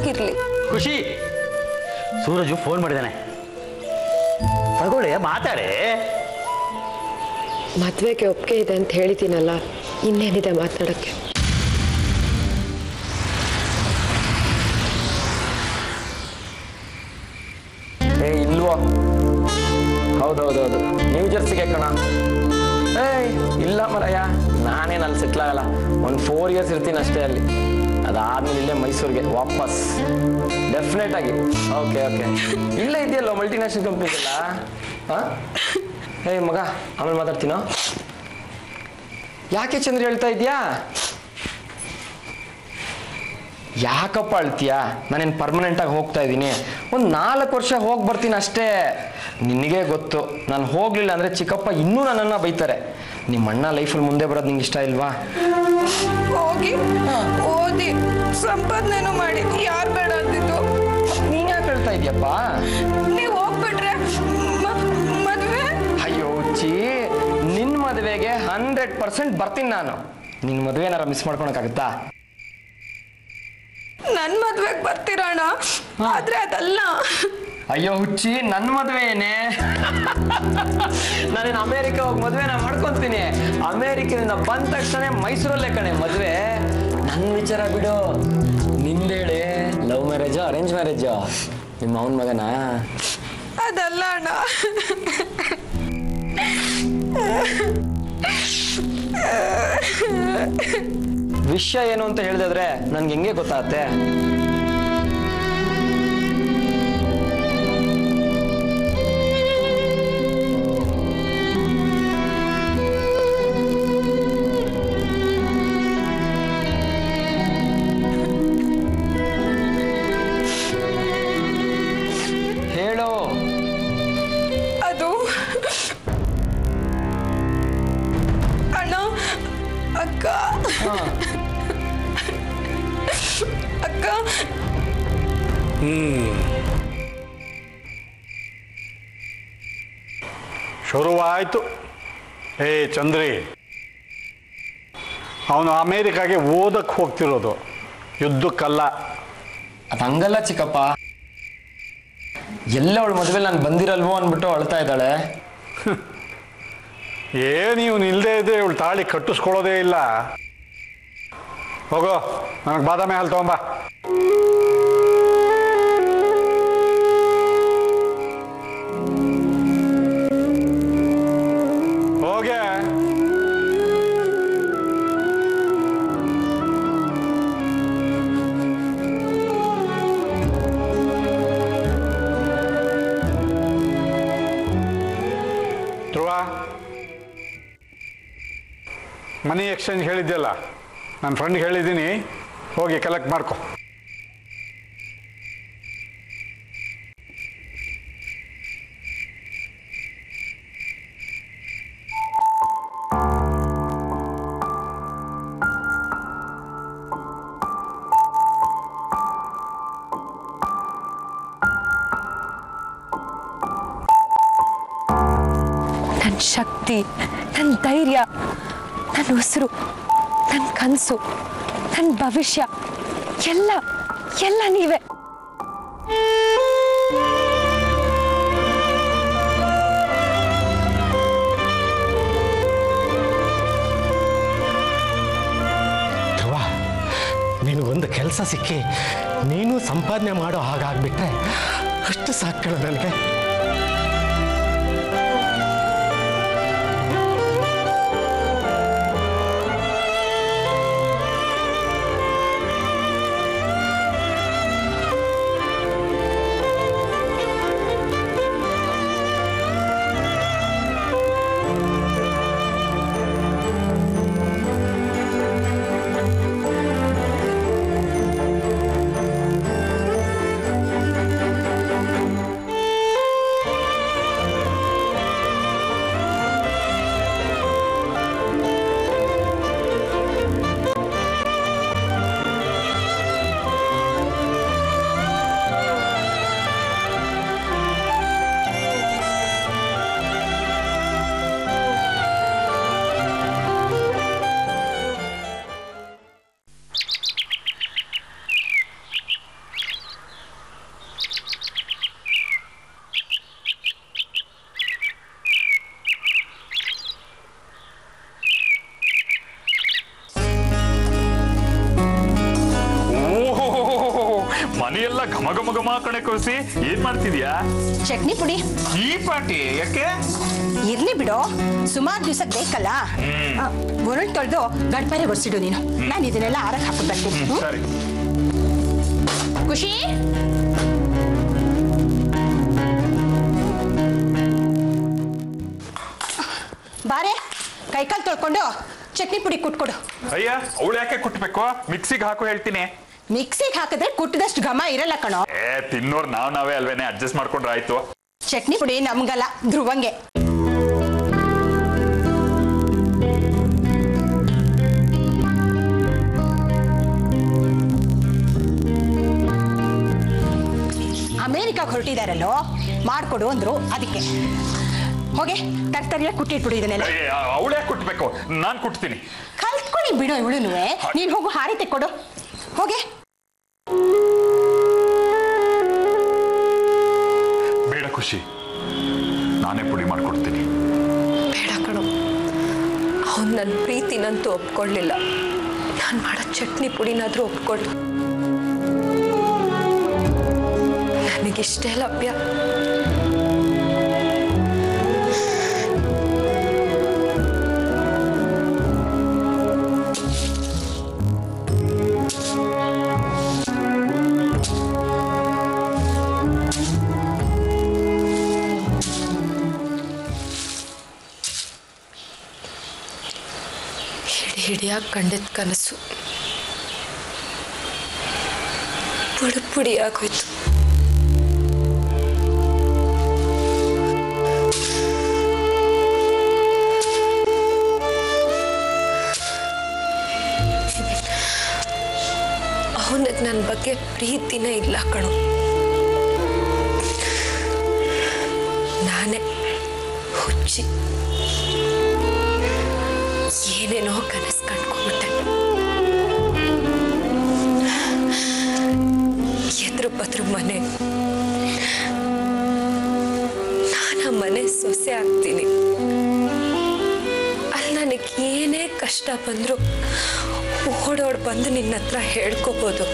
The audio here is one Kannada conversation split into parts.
ಚೆನ್ನಾಗಿರ್ಲಿ ಖುಷಿ ಸೂರಜು ಫೋನ್ ಮಾಡಿದ್ದಾನೆ ತಗೊಳ್ಳಿ ಮಾತಾಡಿ ಮದ್ವೆಗೆ ಒಪ್ಪಿಗೆ ಇದೆ ಅಂತ ಹೇಳಿದ್ದೀನಲ್ಲ ಇನ್ನೇನಿದೆ ಮಾತಾಡಕ್ಕೆ ಏ ಇಲ್ವೋ ಹೌದೌದೌದು ನ್ಯೂ ಜರ್ಸಿಗೆ ಕಣ ಏಯ್ ಇಲ್ಲ ಮರಯ್ಯ ನಾನೇನು ಅಲ್ಲಿ ಸೆಟ್ಲ್ ಆಗಲ್ಲ ಒಂದು ಫೋರ್ ಇಯರ್ಸ್ ಇರ್ತೀನಿ ಅಷ್ಟೇ ಅಲ್ಲಿ ಅದಾದ್ಮೇಲೆ ಇಲ್ಲೇ ಮೈಸೂರಿಗೆ ವಾಪಸ್ ಡೆಫಿನೆಟ್ ಆಗಿ ಓಕೆ ಓಕೆ ಇಲ್ಲೇ ಇದೆಯಲ್ಲ ಮಲ್ಟಿನ್ಯಾಷನಲ್ ಕಂಪ್ನೀಸ್ ಎಲ್ಲ ಹಾಂ ಏಯ್ ಮಗ ಆಮೇಲೆ ಮಾತಾಡ್ತೀನೋ ಯಾಕೆ ಚಂದ್ರ ಹೇಳ್ತಾ ಇದೀಯಾ ಯಾಕಪ್ಪ ಅಳ್ತೀಯಾ ನಾನೇನು ಪರ್ಮನೆಂಟಾಗಿ ಹೋಗ್ತಾ ಇದ್ದೀನಿ ಒಂದು ನಾಲ್ಕು ವರ್ಷ ಹೋಗಿ ಬರ್ತೀನಿ ಅಷ್ಟೇ ನಿನಗೆ ಗೊತ್ತು ನಾನು ಹೋಗ್ಲಿಲ್ಲ ಅಂದರೆ ಚಿಕ್ಕಪ್ಪ ಇನ್ನೂ ನನ್ನನ್ನು ಬೈತಾರೆ ನಿಮ್ಮ ಅಣ್ಣ ಲೈಫಲ್ಲಿ ಮುಂದೆ ಬರೋದು ನಿಂಗೆ ಇಷ್ಟ ಇಲ್ವಾ ಹೋಗಿ ಓದಿ ಸಂಪಾದನೆನೂ ಮಾಡಿ ಯಾರು ಬೇಡ ಅಂತಿದ್ದು ನೀನು ಯಾಕೆ ಹೇಳ್ತಾ ಇದೀಯಪ್ಪ ನೀವು ಹೋಗ್ಬಿಟ್ರೆ ಮ- ಮದ್ವೆ ಅಯ್ಯೋ ಚಿ ನಿನ್ನ ಮದುವೆಗೆ ಹಂಡ್ರೆಡ್ ಪರ್ಸೆಂಟ್ ಬರ್ತೀನಿ ನಾನು ನಿನ್ನ ಮದುವೆ ಏನಾರ ಮಿಸ್ ಮಾಡ್ಕೊಳಕ್ಕಾಗತ್ತಾ ನನ್ ಮದ್ವೆಗ್ ಬರ್ತೀರಣ್ಣ ಆದ್ರೆ ಅದಲ್ಲ ಅಯ್ಯೋ ಹುಚ್ಚಿ ನನ್ನ ಮದುವೆ ಏನೇ ನಾನೇನು ಅಮೇರಿಕ ಹೋಗಿ ಮದುವೆನ ಮಾಡ್ಕೊಂತೀನಿ ಅಮೇರಿಕದಿಂದ ಬಂದ ತಕ್ಷಣ ಮೈಸೂರಲ್ಲೇ ಕಣೆ ಮದುವೆ ನನ್ನ ವಿಚಾರ ಬಿಡು ನಿಂದೇಳಿ ಲವ್ ಮ್ಯಾರೇಜು ಅರೇಂಜ್ ಮ್ಯಾರೇಜು ನಿಮ್ಮ ಅವನ ಮಗನಾ ಅದಲ್ಲ ಅಣ್ಣ ವಿಷಯ ಏನು ಅಂತ ಹೇಳಿದ್ರೆ ನನ್ಗೆ ಹೆಂಗೆ ಗೊತ್ತಾಗತ್ತೆ ಹೇಳು ಅದು ಅಣ್ಣ ಅಕ್ಕ ಅಕ್ಕ ಶುರುವಾಯಿತು ಏ ಚಂದ್ರಿ ಅವನು ಅಮೇರಿಕಾಗೆ ಓದಕ್ಕೆ ಹೋಗ್ತಿರೋದು ಯುದ್ಧಕ್ಕಲ್ಲ ಅದು ಹಂಗಲ್ಲ ಚಿಕ್ಕಪ್ಪ ಎಲ್ಲ ಅವಳು ಮದುವೆ ನಾನು ಬಂದಿರಲ್ವೋ ಅಂದ್ಬಿಟ್ಟು ಅಳ್ತಾ ಇದ್ದಾಳೆ ಏನು ಇವನು ಇಲ್ಲದೆ ಇದ್ರೆ ಇವಳು ತಾಳಿ ಕಟ್ಟಿಸ್ಕೊಳ್ಳೋದೇ ಇಲ್ಲ ಹೋಗೋ ನನಗೆ ಬಾದಾಮಿ ಹಾಲು ತಗೊಂಬ ಹೋಗೆ ಧ್ರುವ ಮನಿ ಎಕ್ಸ್ಚೇಂಜ್ ಹೇಳಿದ್ಯಲ್ಲ ನನ್ನ ಫ್ರೆಂಡ್ಗೆ ಹೇಳಿದ್ದೀನಿ ಹೋಗಿ ಕಲೆಕ್ಟ್ ಮಾಡ್ಕೊ ನನ್ನ ಶಕ್ತಿ ನನ್ನ ಧೈರ್ಯ ನನ್ನ ಉಸಿರು ನನ್ನ ಕನಸು ನನ್ನ ಭವಿಷ್ಯ ಎಲ್ಲ ಎಲ್ಲ ನೀವೇ ಧ್ರುವ ನಿನಗೊಂದು ಕೆಲಸ ಸಿಕ್ಕಿ ನೀನು ಸಂಪಾದನೆ ಮಾಡೋ ಹಾಗಾಗ್ಬಿಟ್ರೆ ಅಷ್ಟು ಸಾಕಳ ನನಗೆ ಘಮ ಘಮ ಕಣೆ ಕೋಸಿ ಏನ್ ಮಾಡ್ತಿದ್ಯಾ ಚಟ್ನಿ ಪುಡಿ ಈ ಪಾಟಿ ಯಾಕೆ ಇರ್ಲಿ ಬಿಡು ಸುಮಾರು ದಿವಸ ಬೇಕಲ್ಲ ಒರಳ್ ತೊಳೆದು ಗಡ್ಪಾರೆ ಒರೆಸಿಡು ನೀನು ನಾನು ಇದನ್ನೆಲ್ಲ ಆರಕ್ಕೆ ಹಾಕಿ ಬರ್ತೀನಿ ಹ್ಮ್? ಸರಿ ಖುಷಿ ಬಾರೆ ಕೈಕಾಲು ತೊಳ್ಕೊಂಡು ಚಟ್ನಿ ಪುಡಿ ಕುಟ್ಕೊಡು ಅಯ್ಯ ಅವಳು ಯಾಕೆ ಕುಟ್ಬೇಕು ಮಿಕ್ಸಿಗೆ ಹಾಕು ಹೇಳ್ತೀನಿ ಮಿಕ್ಸಿಗೆ ಹಾಕಿದ್ರೆ ಕುಟ್ಟಿದಷ್ಟು ಘಮ ಇರಲ್ಲ ಕಣೋ ಏ ತಿನ್ನೋರ್ ನಾವ್ ನಾವೇ ಅಲ್ವೇನೆ ಅಡ್ಜಸ್ಟ್ ಮಾಡ್ಕೊಂಡ್ರೆ ಆಯ್ತು ಚಟ್ನಿ ಪುಡಿ ನಮ್ಗಲ್ಲ ಧ್ರುವಂಗೆ ಅಮೇರಿಕಾಗ್ ಹೊರಟಿದಾರಲ್ಲೋ ಮಾಡ್ಕೊಡು ಅಂದ್ರು ಅದಕ್ಕೆ ಹೋಗೆ ತರ್ತರಿಯ ಕುಟ್ಟಿಟ್ಬಿಡು ಇದನ್ನೆಲ್ಲ ಅವಳು ಯಾಕೆ ಕುಟ್ಬೇಕು ನಾನ್ ಕುಟ್ತೀನಿ ಕಲ್ತ್ಕೊಳ್ಳಿ ಬಿಡೋ ಇವಳುನುವೆ ನೀನ್ ಹೋಗು ಹಾರಿ ತೆಕ್ಕೊಡು ಹೋಗೆ ಬೇಡ ಖುಷಿ ನಾನೇ ಪುಡಿ ಮಾಡ್ಕೊಡ್ತೀನಿ ಬೇಡ ಕಣೋ ಅವನು ನನ್ನ ಪ್ರೀತಿನಂತೂ ಒಪ್ಕೊಳ್ಳಿಲ್ಲ ನಾನು ಮಾಡೋ ಚಟ್ನಿ ಪುಡಿನಾದ್ರೂ ಒಪ್ಕೊಳ್ಳು ನನಗಿಷ್ಟೇ ಲಭ್ಯ ಹಿಡಿ ಹಿಡಿಯಾಗಿ ಕಂಡಿದ್ದ ಕನಸು ಪುಡಿ ಪುಡಿ ಆಗೋಯ್ತು ಅವನಿಗೆ ನನ್ನ ಬಗ್ಗೆ ಪ್ರೀತಿನೇ ಇಲ್ಲ ಕಣೋ ನಾನೇ ಹುಚ್ಚಿ ಏನೇನೋ ಕನಸು ಕಂಡ್ಕೊಂಡ್ಬಿಟ್ಟೆ ಎದುರು ಬದ್ರು ಮನೆ ನಾನು ಆ ಮನೆ ಸೊಸೆ ಆಗ್ತೀನಿ ಅಲ್ಲಿ ನನಗೆ ಏನೇ ಕಷ್ಟ ಬಂದರೂ ಓಡೋಡ್ ಬಂದು ನಿನ್ನ ಹತ್ರ ಹೇಳ್ಕೋಬೋದು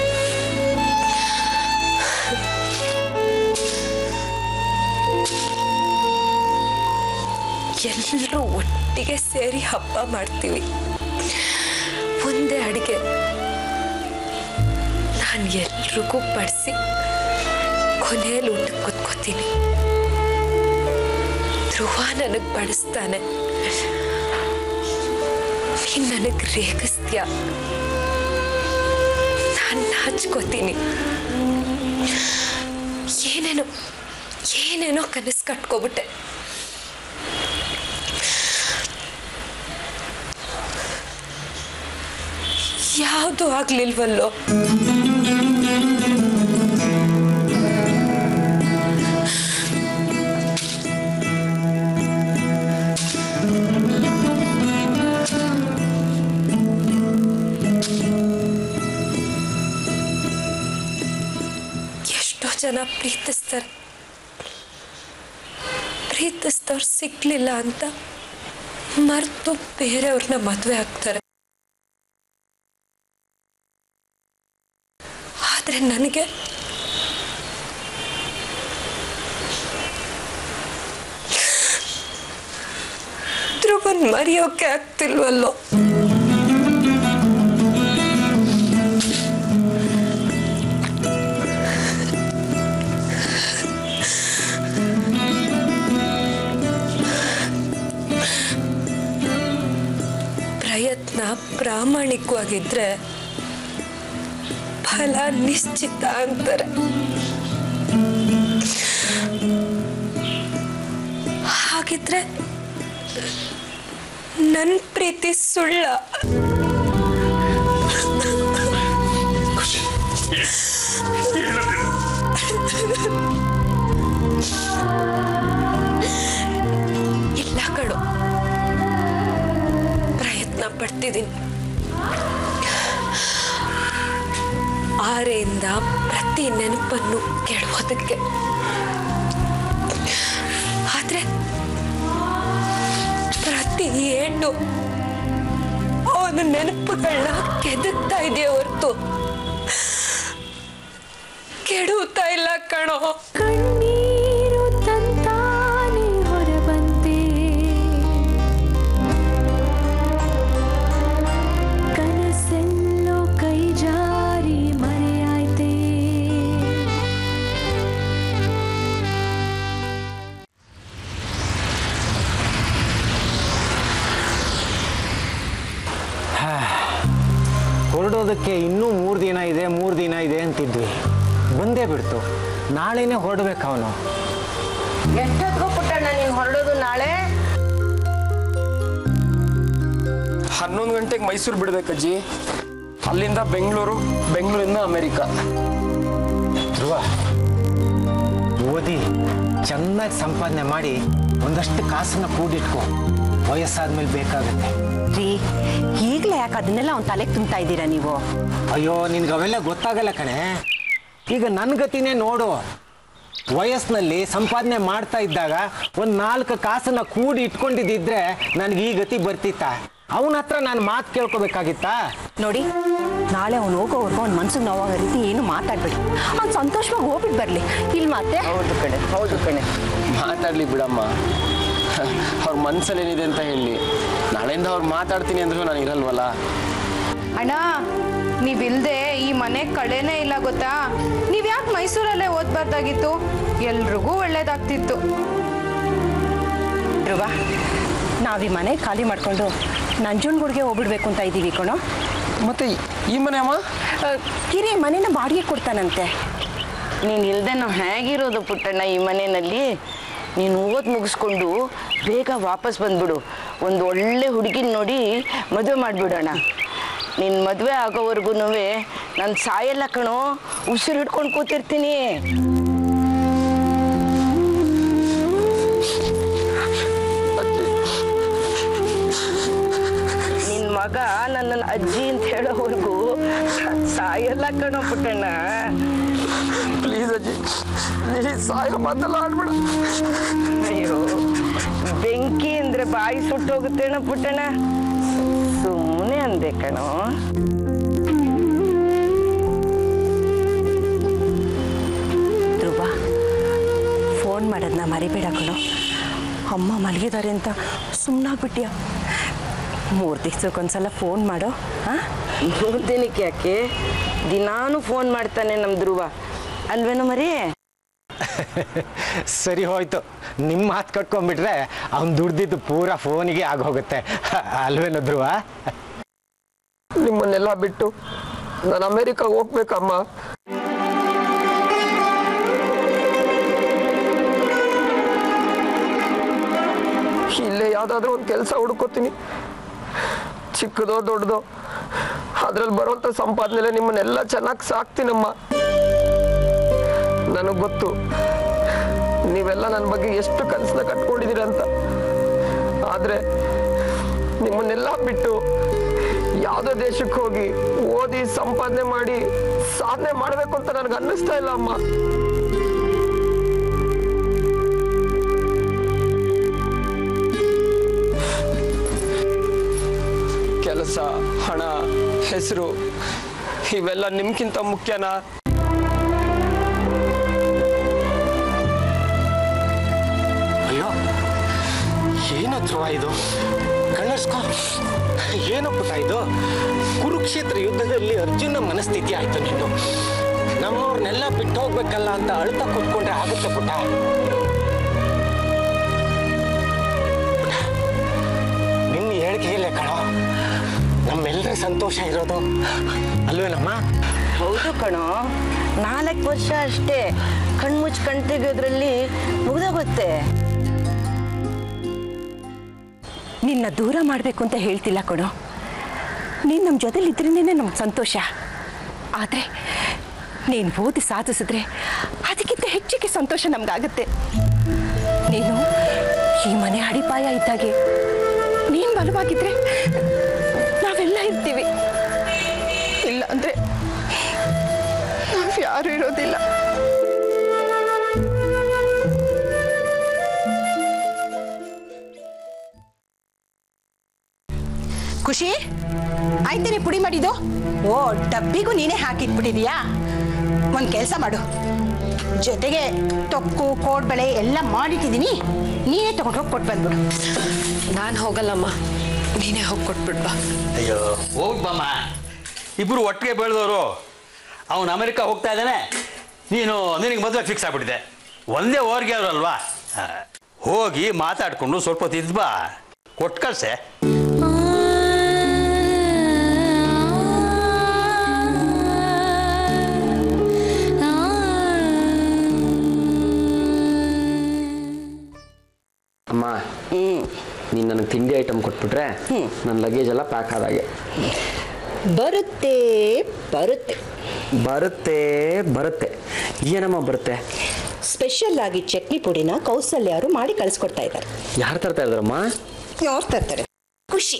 ಎಲ್ಲರೂ ಒಟ್ಟಿಗೆ ಸೇರಿ ಹಬ್ಬ ಮಾಡ್ತೀವಿ ಒಂದೇ ಅಡಿಗೆ ನಾನು ಎಲ್ರಿಗೂ ಬಡಿಸಿ ಕೊನೆಯಲ್ಲಿ ಊಟಕ್ಕೆ ಕೂತ್ಕೋತೀನಿ ಧ್ರುವ ನನಗೆ ಬಡಿಸ್ತಾನೆ ನೀನು ನನಗೆ ರೇಗಿಸ್ತೀಯ ನಾನು ನಾಚ್ಕೋತೀನಿ ಏನೇನೋ ಏನೇನೋ ಕನಸು ಕಟ್ಕೊಬಿಟ್ಟೆ ಯಾವುದು ಆಗ್ಲಿಲ್ವಲ್ಲೋ ಎಷ್ಟೋ ಜನ ಪ್ರೀತಿಸ್ತಾರೆ ಪ್ರೀತಿಸ್ತವ್ರು ಸಿಗ್ಲಿಲ್ಲ ಅಂತ ಮರ್ತು ಬೇರೆಯವ್ರನ್ನ ಮದುವೆ ಆಗ್ತಾರೆ ಆದ್ರೆ ನನಗೆ ಧ್ರುವನ್ ಮರೆಯೋಕೆ ಆಗ್ತಿಲ್ವಲ್ಲೋ ಪ್ರಯತ್ನ ಪ್ರಾಮಾಣಿಕವಾಗಿದ್ರೆ ಫಲ ನಿಶ್ಚಿತ ಅಂತಾರೆ ಹಾಗಿದ್ರೆ ನನ್ನ ಪ್ರೀತಿ ಸುಳ್ಳ ಇಲ್ಲ ಕಣೋ ಪ್ರಯತ್ನ ಪಡ್ತಿದ್ದೀನಿ ಆರೆಯಿಂದ ಪ್ರತಿ ನೆನಪನ್ನು ಕೆಡುವುದಕ್ಕೆ ಆದ್ರೆ ಪ್ರತಿ ಹೆಣ್ಣು ಅವನ ನೆನಪುಗಳನ್ನ ಕೆದಕ್ತಾ ಇದೆಯೇ ಹೊರತು ಕೆಡು ಕಣೋ ಕಣ್ಣೀರು ತಂತಾನೆ ಹೊರಬಂತೆ ಕನಸೆಲ್ಲೋ ಕೈ ಜಾರಿ ಮರೆಯಾಯ್ತೆ ಹೊರಡೋದಕ್ಕೆ ಇನ್ನೂ ಮೂರು ದಿನ ಇದೆ ಮೂರು ದಿನ ಇದೆ ಅಂತಿದ್ವಿ ಬಂದೇ ಬಿಡ್ತು ನಾಳೆನೇ ಹೊರಡ್ಬೇಕು ಅವನು ಎಷ್ಟೊತ್ತಿಗೂ ಪುಟ್ಟಣ್ಣ ನೀನು ಹೊರಡೋದು ನಾಳೆ ಹನ್ನೊಂದು ಗಂಟೆಗೆ ಮೈಸೂರು ಬಿಡ್ಬೇಕಜ್ಜಿ ಅಲ್ಲಿಂದ ಬೆಂಗಳೂರು ಬೆಂಗಳೂರಿಂದ ಅಮೆರಿಕ ಧ್ರುವ ಓದಿ ಚೆನ್ನಾಗಿ ಸಂಪಾದನೆ ಮಾಡಿ ಒಂದಷ್ಟು ಕಾಸನ್ನ ಕೂಡಿಟ್ಕೋ ವಯಸ್ಸಾದ್ಮೇಲೆ ಬೇಕಾಗುತ್ತೆ ರೀ ಈಗಲೇ ಯಾಕೆ ಅದನ್ನೆಲ್ಲ ಅವ್ನ ತಲೆಗೆ ತುಂಬ್ತಾ ಇದ್ದೀರಾ ನೀವು ಅಯ್ಯೋ ನಿನ್ಗೆ ಅವೆಲ್ಲ ಗೊತ್ತಾಗಲ್ಲ ಕಣೆ ಈಗ ನನ್ನ ಗತಿನೇ ನೋಡು ವಯಸ್ಸಿನಲ್ಲಿ ಸಂಪಾದನೆ ಮಾಡ್ತಾ ಇದ್ದಾಗ ಒಂದು ನಾಲ್ಕು ಕಾಸನ್ನ ಕೂಡಿ ಇಟ್ಕೊಂಡಿದ್ದಿದ್ರೆ ನನಗೆ ಈ ಗತಿ ಬರ್ತಿತ್ತ ಅವನ ಹತ್ರ ನಾನು ಮಾತು ಕೇಳ್ಕೊಬೇಕಾಗಿತ್ತಾ ನೋಡಿ ನಾಳೆ ಅವ್ನು ಹೋಗೋವರೆಗೂ ಅವ್ನ ಮನ್ಸಿಗೆ ನೋವಾಗೋ ರೀತಿ ಏನು ಮಾತಾಡ್ಬೇಡಿ ಅವ್ನು ಸಂತೋಷವಾಗಿ ಹೋಗ್ಬಿಟ್ಟು ಬರಲಿ ಇಲ್ಲಿ ಮತ್ತೆ ಹೌದು ಕಣೆ ಹೌದು ಕಣೆ ಮಾತಾಡ್ಲಿ ಬಿಡಮ್ಮ ಅವ್ರ ಮನ್ಸಲ್ಲಿ ಏನಿದೆ ಅಂತ ಹೇಳಿ ನಾಳೆಯಿಂದ ಅವ್ರು ಮಾತಾಡ್ತೀನಿ ಅಂದ್ರೂ ನಾನು ಇರಲ್ವಲ್ಲ ಅಣ್ಣ ನೀವಿಲ್ದೆ ಈ ಮನೆ ಕಳೆನೇ ಇಲ್ಲ ಗೊತ್ತಾ ನೀವ್ ಯಾಕೆ ಮೈಸೂರಲ್ಲೇ ಓದ್ಬಾರ್ದಾಗಿತ್ತು ಎಲ್ರಿಗೂ ಒಳ್ಳೇದಾಗ್ತಿತ್ತು ಧ್ರುವ ನಾವು ಈ ಮನೆ ಖಾಲಿ ಮಾಡ್ಕೊಂಡು ನಂಜುಂಡ್ಗುಡ್ಗೆ ಹೋಗ್ಬಿಡ್ಬೇಕು ಅಂತ ಇದ್ದೀವಿ ಕಣೋ ಮತ್ತೆ ಈ ಮನೆ ಅಮ್ಮ ಆ, ಕಿರಿ ಮನೇನ ಬಾಡಿಗೆ ಕೊಡ್ತಾನಂತೆ ನೀನು ಇಲ್ದೆ ನಾವು ಹೇಗಿರೋದು ಪುಟ್ಟಣ್ಣ ಈ ಮನೆಯಲ್ಲಿ ನೀನು ಓದ್ ಮುಗಿಸ್ಕೊಂಡು ಬೇಗ ವಾಪಸ್ ಬಂದ್ಬಿಡು ಒಂದು ಒಳ್ಳೆ ಹುಡುಗಿನ ನೋಡಿ ಮದುವೆ ಮಾಡಿಬಿಡೋಣ ನಿನ್ನ ಮದುವೆ ಆಗೋವರೆಗೂ ನಾನು ಸಾಯಲ್ಲ ಕಣೋ ಉಸಿರು ಹಿಡ್ಕೊಂಡು ಕೂತಿರ್ತೀನಿ ನಿನ್ನ ಮಗ ನನ್ನನ್ನು ಅಜ್ಜಿ ಅಂತ ಹೇಳೋವರೆಗೂ ಸಾಯಲ್ಲ ಕಣೋ ಪುಟ್ಟಣ್ಣ ಪ್ಲೀಸ್ ಅಜ್ಜಿ ಪ್ಲೀಸ್ ಸಾಯೋ ಮಾತೆಲ್ಲ ಆಡ್ಬೇಡ ಅಯ್ಯೋ ಬೆಂಕಿ ಅಂದ್ರೆ ಬಾಯಿ ಸುಟ್ಟೋಗುತ್ತೇಣ ಪುಟ್ಟಣ ಸುಮ್ಮನೆ ಅಂದೆ ಕಣೋ ಧ್ರುವ ಫೋನ್ ಮಾಡೋದನ್ನ ಮರಿಬೇಡ ಕಣೋ ಅಮ್ಮ ಮಲಗಿದ್ದಾರೆ ಅಂತ ಸುಮ್ಮನಾಗ್ಬಿಟ್ಯಾ ಮೂರು ದಿವ್ಸಕ್ಕೊಂದ್ಸಲ ಫೋನ್ ಮಾಡೋ ಹಾಂ ಮೂರು ದಿನಕ್ಕೆ ಯಾಕೆ ದಿನಾನು ಫೋನ್ ಮಾಡ್ತಾನೆ ನಮ್ಮ ಧ್ರುವ ಅಲ್ವೇನೋ ಮರಿ ಸರಿ ಹೋಯ್ತು ನಿಮ್ಮ ಮಾತು ಕಟ್ಕೊಂಡ್ಬಿಟ್ರೆ ಅವ್ನು ದುಡ್ದಿದ್ದು ಪೂರಾ ಫೋನಿಗೆ ಆಗೋಗುತ್ತೆ ಅಲ್ವೇನೋ ಧ್ರುವ ನಿಮ್ಮನ್ನೆಲ್ಲ ಬಿಟ್ಟು ನಾನು ಅಮೆರಿಕಾಗೆ ಹೋಗ್ಬೇಕಮ್ಮ ಇಲ್ಲೇ ಯಾವ್ದಾದ್ರು ಒಂದು ಕೆಲಸ ಹುಡ್ಕೋತೀನಿ ಚಿಕ್ಕದೋ ದೊಡ್ಡದೋ ಅದ್ರಲ್ಲಿ ಬರುವಂಥ ಸಂಪಾದನೆ ನಿಮ್ಮನ್ನೆಲ್ಲ ಚೆನ್ನಾಗಿ ಸಾಕ್ತೀನಮ್ಮ ನನಗೆ ಗೊತ್ತು ನೀವೆಲ್ಲ ನನ್ನ ಬಗ್ಗೆ ಎಷ್ಟು ಕನಸನ್ನ ಕಟ್ಕೊಂಡಿದ್ದೀರ ಅಂತ ಆದರೆ ನಿಮ್ಮನ್ನೆಲ್ಲ ಬಿಟ್ಟು ಯಾವುದೋ ದೇಶಕ್ಕೆ ಹೋಗಿ ಓದಿ ಸಂಪಾದನೆ ಮಾಡಿ ಸಾಧನೆ ಮಾಡಬೇಕು ಅಂತ ನನಗೆ ಅನ್ನಿಸ್ತಾ ಇಲ್ಲ ಅಮ್ಮ ಕೆಲಸ ಹಣ ಹೆಸರು ಇವೆಲ್ಲ ನಿಮ್ಗಿಂತ ಮುಖ್ಯನಾ ಅಯ್ಯೋ ಏನೋ ಧ್ರುವ ಇದು ಕಣ್ಣರ್ಸ್ಕೊ ಏನೋ ಪುಟ ಇದು ಕುರುಕ್ಷೇತ್ರ ಯುದ್ಧದಲ್ಲಿ ಅರ್ಜುನ ಮನಸ್ಥಿತಿ ಆಯ್ತು ನಿಂದು ನಮ್ಮವ್ರನ್ನೆಲ್ಲ ಬಿಟ್ಟು ಹೋಗ್ಬೇಕಲ್ಲ ಅಂತ ಅಳ್ತಾ ಕೂತ್ಕೊಂಡ್ರೆ ಆಗುತ್ತೆ ಪುಟ ಪುಟ, ನಿನ್ನ ಹೇಳಿಕೆಯಲ್ಲೇ ಕಣೋ ನಮ್ಮೆಲ್ಲರ ಸಂತೋಷ ಇರೋದು ಅಲ್ವೇನಮ್ಮ ಹೌದು ಕಣೋ ನಾಲ್ಕು ವರ್ಷ ಅಷ್ಟೇ ಕಣ್ಮುಚ್ಚಿ ಕಣ್ ತೆಗೆಯೋದ್ರಲ್ಲಿ ಮುಗ್ದೋಗುತ್ತೆ ನಿನ್ನ ದೂರ ಮಾಡಬೇಕು ಅಂತ ಹೇಳ್ತಿಲ್ಲ ಕಣೋ ನೀನು ನಮ್ಮ ಜೊತೆಲಿ ಇದ್ರಿಂದೇ ನಮ್ಗೆ ಸಂತೋಷ ಆದರೆ ನೀನು ಓದಿ ಸಾಧಿಸಿದ್ರೆ ಅದಕ್ಕಿಂತ ಹೆಚ್ಚಿಗೆ ಸಂತೋಷ ನಮಗಾಗುತ್ತೆ ನೀನು ಈ ಮನೆ ಅಡಿಪಾಯ ಇದ್ದಾಗೆ ನೀನು ಬಲವಾಗಿದ್ರೆ ನಾವೆಲ್ಲ ಇರ್ತೀವಿ ಇಲ್ಲ ಅಂದರೆ ನಾವು ಯಾರು ಇರೋದಿಲ್ಲ ಖುಷಿ ಆಯ್ತೇನೆ ಪುಡಿ ಮಾಡಿದ್ದು ಓ ಡಬ್ಬಿಗೂ ನೀನೇ ಹಾಕಿಟ್ಬಿಟ್ಟಿದೀಯಾ ಒಂದು ಕೆಲಸ ಮಾಡು ಜೊತೆಗೆ ತೊಕ್ಕು ಕೋಡ್ಬಳೆ ಎಲ್ಲ ಮಾಡಿಟ್ಟಿದ್ದೀನಿ ನೀನೇ ತಗೊಂಡೋಗಿ ಕೊಟ್ಟು ಬಂದ್ಬಿಡು ನಾನು ಹೋಗಲ್ಲಮ್ಮ ನೀನೇ ಹೋಗಿ ಕೊಟ್ಬಿಡ್ ಬಾ ಅಯ್ಯೋ ಹೋಗ್ ಬಾಮ್ಮ ಇಬ್ಬರು ಒಟ್ಟಿಗೆ ಬೆಳೆದವರು ಅವನು ಅಮೆರಿಕ ಹೋಗ್ತಾ ಇದ್ದಾನೆ ನೀನು ನಿನಗೆ ಮದುವೆ ಫಿಕ್ಸ್ ಆಗ್ಬಿಟ್ಟಿದೆ ಒಂದೇ ಓರ್ಗೆ ಅಲ್ವಾ ಹೋಗಿ ಮಾತಾಡ್ಕೊಂಡು ಸ್ವಲ್ಪ ಹೊತ್ತು ಇದ್ ಬಾ ಕೊಟ್ಟು ಕಳ್ಸೆ ಅಮ್ಮ ನೀನು ನನಗೆ ತಿಂಡಿ ಐಟಮ್ ಕೊಟ್ಬಿಟ್ರೆ ನನ್ನ ಲಗೇಜ್ ಎಲ್ಲ ಪ್ಯಾಕ್ ಆದಾಗೆ ಬರುತ್ತೆ ಬರುತ್ತೆ ಬರುತ್ತೆ ಬರುತ್ತೆ ಏನಮ್ಮ ಬರುತ್ತೆ ಸ್ಪೆಷಲ್ ಆಗಿ ಚಟ್ನಿ ಪುಡಿನ ಕೌಸಲ್ಯ ಅವರು ಮಾಡಿ ಕಳಿಸ್ಕೊಡ್ತಾ ಇದ್ದಾರೆ ಯಾರು ತರ್ತಾ ಇದ್ರಮ್ಮ ಯಾರು ತರ್ತಾರೆ ಖುಷಿ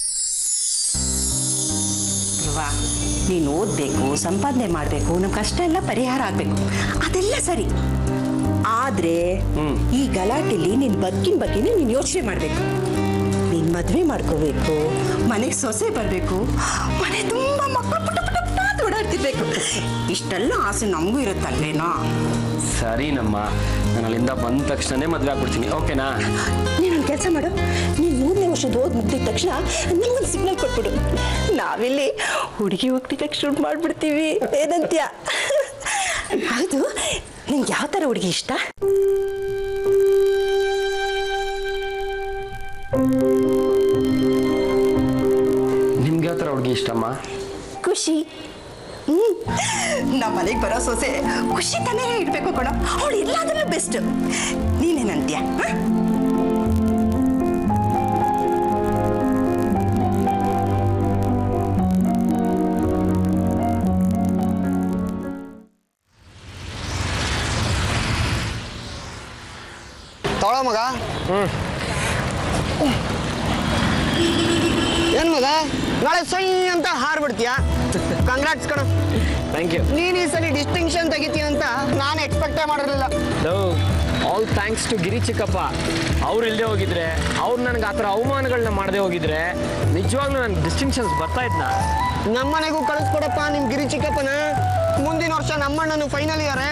ಅಲ್ವಾ ನೀನು ಓದಬೇಕು ಸಂಪಾದನೆ ಮಾಡಬೇಕು ನಮ್ಮ ಕಷ್ಟ ಎಲ್ಲ ಪರಿಹಾರ ಆಗಬೇಕು ಅದೆಲ್ಲ ಸರಿ ಆದ್ರೆ ಈ ಗಲಾಟೆಲಿ ನಿನ್ ಬದುಕಿನ ಬಗ್ಗೆನೇ ನೀನು ಯೋಚನೆ ಮಾಡಬೇಕು ನೀನ್ ಮದುವೆ ಮಾಡ್ಕೋಬೇಕು ಮನೆಗೆ ಸೊಸೆ ಬರಬೇಕು ಮನೆ ತುಂಬ ಮಕ್ಕಳು ಪುಟ್ಟ ಪುಟ್ಟ ಪುಟ್ಟ ಅಂತ ಓಡಾಡ್ತಿರ್ಬೇಕು ಇಷ್ಟೆಲ್ಲ ಆಸೆ ನಮಗೂ ಇರುತ್ತಲ್ವೇನೋ ಸರಿನಮ್ಮ ನಾನು ಅಲ್ಲಿಂದ ಬಂದ ತಕ್ಷಣನೇ ಮದುವೆ ಆಗ್ಬಿಡ್ತೀನಿ ಓಕೆನಾ ನೀನೊಂದು ಕೆಲಸ ಮಾಡು ನೀನು ಮೂರನೇ ವರ್ಷದ ಓದ್ ಮುಗ್ದಿದ ತಕ್ಷಣ ನಮಗೊಂದು ಸಿಗ್ನಲ್ ಕೊಟ್ಬಿಡು ನಾವಿಲ್ಲಿ ಹುಡುಗಿ ಹೋಗ್ಲಿಕ್ಕೆ ಶೂಟ್ ಮಾಡ್ಬಿಡ್ತೀವಿ ಏನಂತ್ಯ ಹೌದು ನಿಂಗೆ ಯಾವ ಥರ ಹುಡುಗಿ ಇಷ್ಟ ನಿಮ್ಗೆ ಯಾವ ಥರ ಹುಡುಗಿ ಇಷ್ಟಮ್ಮ ಖುಷಿ ಹ್ಮ್ ನಮ್ಮ ಮನೆಗೆ ಬರೋ ಸೊಸೆ ಖುಷಿ ತಾನೇ ಇಡ್ಬೇಕು ಕಣ ಅವಳು ಎಲ್ಲಾದ್ರಲ್ಲೂ ಬೆಸ್ಟ್ ನೀನೇನಂತ್ಯ ಹ? ತೊಗೊಳ ಮಗ ಏನ್ ಮಗ ನಾಳೆ ಸೈ ಅಂತ ಹಾರ್ಬಿಡ್ತೀಯ ಕಂಗ್ರಾಟ್ಸ್ ಕಣ ಥ್ಯಾಂಕ್ ಯು ನೀನ್ ಈ ಸಲ ಡಿಸ್ಟಿಂಕ್ಷನ್ ತೆಗಿತೀಯ ಅಂತ ನಾನು ಎಕ್ಸ್ಪೆಕ್ಟೇ ಮಾಡಿರಲಿಲ್ಲ ಆಲ್ ಥ್ಯಾಂಕ್ಸ್ ಟು ಗಿರಿ ಚಿಕ್ಕಪ್ಪ ಅವ್ರು ಇಲ್ಲದೆ ಹೋಗಿದ್ರೆ ಅವ್ರು ನನಗೆ ಆ ಥರ ಅವಮಾನಗಳನ್ನ ಮಾಡದೆ ಹೋಗಿದ್ರೆ ನಿಜವಾಗ್ಲೂ ನನಗೆ ಡಿಸ್ಟಿಂಕ್ಷನ್ಸ್ ಬರ್ತಾ ಇದ್ನಾ ನಮ್ಮನೆಗೂ ಕಳಿಸ್ಕೊಡಪ್ಪ ನಿಮ್ ಗಿರಿ ಚಿಕ್ಕಪ್ಪನ ಮುಂದಿನ ವರ್ಷ ನಮ್ಮಣ್ಣನು ಫೈನಲ್ ಇಯರ್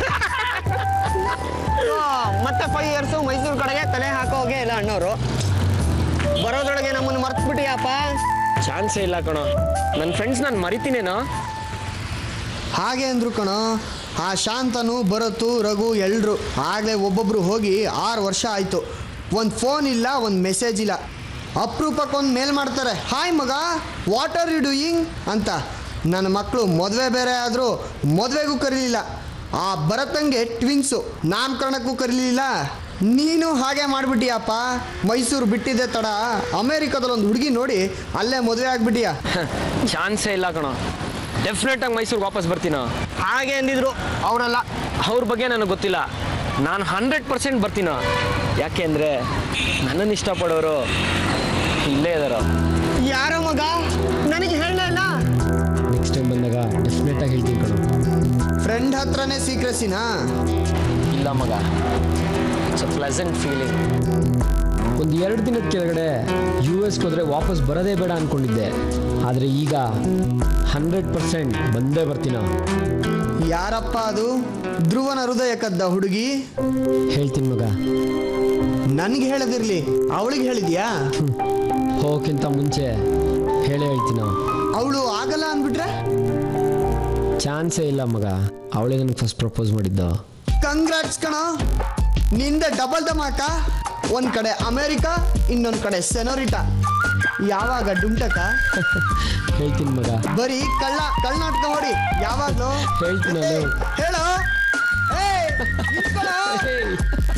ಮತ್ತೆ ಫೈವ್ ಇಯರ್ಸು ಮೈಸೂರು ಕಡೆಗೆ ತಲೆ ಹಾಕೋಗೆ ಇಲ್ಲ ಅಣ್ಣವರು ಬರೋದ್ರೊಳಗೆ ನಮ್ಮನ್ನು ಮರ್ತ್ಬಿಟ್ಟಿಯಪ್ಪ ಚಾನ್ಸೇ ಇಲ್ಲ ಕಣೋ ನನ್ನ ಫ್ರೆಂಡ್ಸ್ ನಾನು ಮರಿತೀನೇನೋ ಹಾಗೆ ಅಂದ್ರು ಕಣೋ ಆ ಶಾಂತನು ಭರತು ರಘು ಎಲ್ರು ಆಗಲೇ ಒಬ್ಬೊಬ್ರು ಹೋಗಿ ಆರು ವರ್ಷ ಆಯಿತು ಒಂದು ಫೋನ್ ಇಲ್ಲ ಒಂದು ಮೆಸೇಜ್ ಇಲ್ಲ ಅಪರೂಪಕ್ಕೊಂದು ಮೇಲ್ ಮಾಡ್ತಾರೆ ಹಾಯ್ ಮಗ ವಾಟ್ ಆರ್ ಯು ಡೂಯಿಂಗ್ ಅಂತ ನನ್ನ ಮಕ್ಕಳು ಮದುವೆ ಬೇರೆ ಆದರೂ ಮದುವೆಗೂ ಕರೀಲಿಲ್ಲ ಆ ಭರತಂಗೆ ಟ್ವಿನ್ಸು ನಾಮಕರಣಕ್ಕೂ ಕರೀಲಿಲ್ಲ ನೀನು ಹಾಗೆ ಮಾಡಿಬಿಟ್ಟಿಯಪ್ಪ ಮೈಸೂರು ಬಿಟ್ಟಿದ್ದೆ ತಡ ಅಮೇರಿಕಾದಲ್ಲಿ ಒಂದು ಹುಡುಗಿ ನೋಡಿ ಅಲ್ಲೇ ಮದುವೆ ಆಗ್ಬಿಟ್ಟಿಯಾ ಚಾನ್ಸೇ ಇಲ್ಲ ಕಣೋ ಡೆಫಿನೆಟ್ ಆಗಿ ಮೈಸೂರಿಗೆ ವಾಪಸ್ ಬರ್ತೀನೋ ಹಾಗೆ ಅಂದಿದ್ರು ಅವರೆಲ್ಲ ಅವ್ರ ಬಗ್ಗೆ ನನಗೆ ಗೊತ್ತಿಲ್ಲ ನಾನು ಹಂಡ್ರೆಡ್ ಪರ್ಸೆಂಟ್ ಬರ್ತೀನೋ ಯಾಕೆಂದರೆ ನನ್ನನ್ನು ಇಷ್ಟಪಡೋರು ಇಲ್ಲೇ ಇದ್ದಾರೋ ಯಾರೋ ಮಗ ನನಗೆ ಹೇಳಲೇ ಇಲ್ಲ ನೆಕ್ಸ್ಟ್ ಟೈಮ್ ಬಂದಾಗ ಡೆಫಿನೆಟ್ ಆಗಿ ಹೇಳ್ತೀನಿ ಕಣೋ ಫ್ರೆಂಡ್ ಹತ್ರನೇ ಸೀಕ್ರೆಸಿನಾ ಇಲ್ಲ ಮಗ ಇಟ್ಸ್ ಅ ಪ್ಲೆಸೆಂಟ್ ಫೀಲಿಂಗ್ ಒಂದು ಎರಡು ದಿನದ ಕೆಳಗಡೆ ಯು ಎಸ್ಗೆ ಹೋದರೆ ವಾಪಸ್ ಬರೋದೇ ಬೇಡ ಅಂದ್ಕೊಂಡಿದ್ದೆ ಆದರೆ ಈಗ ಹಂಡ್ರೆಡ್ ಪರ್ಸೆಂಟ್ ಬಂದೇ ಬರ್ತೀನ ಯಾರಪ್ಪ ಅದು ಧ್ರುವನ ಹೃದಯ ಕದ್ದ ಹುಡುಗಿ ಹೇಳ್ತೀನಿ ಮಗ ನನಗೆ ಹೇಳದಿರ್ಲಿ ಅವಳಿಗೆ ಹೇಳಿದ್ಯಾ ಹೋಗೋಕ್ಕಿಂತ ಮುಂಚೆ ಹೇಳೇ ಹೇಳ್ತೀನ ಅವಳು ಆಗಲ್ಲ ಅಂದ್ಬಿಟ್ರೆ ಚಾನ್ಸೇ ಇಲ್ಲ ಮಗ ಅವಳೇ ನನಗೆ ಫಸ್ಟ್ ಪ್ರಪೋಸ್ ಮಾಡಿದ್ದು ಕಂಗ್ರಾಟ್ಸ್ ಕಣ ನಿಂದ ಡಬಲ್ ಧಮಾಕ ಒಂದ್ ಕಡೆ ಅಮೆರಿಕ ಇನ್ನೊಂದ್ ಕಡೆ ಸೆನೋರಿಟಾ ಯಾವಾಗ ಡುಮ್ಟಕ ಹೇಳ್ತೀನಿ ಮಗ ಬರೀ ಕಳ್ಳ ಕಳ್ನಾಟಕ ನೋಡಿ ಯಾವಾಗ್ಲೂ ಹೇಳ್ತೀನಿ ನಾನು. ಹೇಳೋ ಏಯ್, ನಿಂತ್ಕೊಳ್ಳೋ.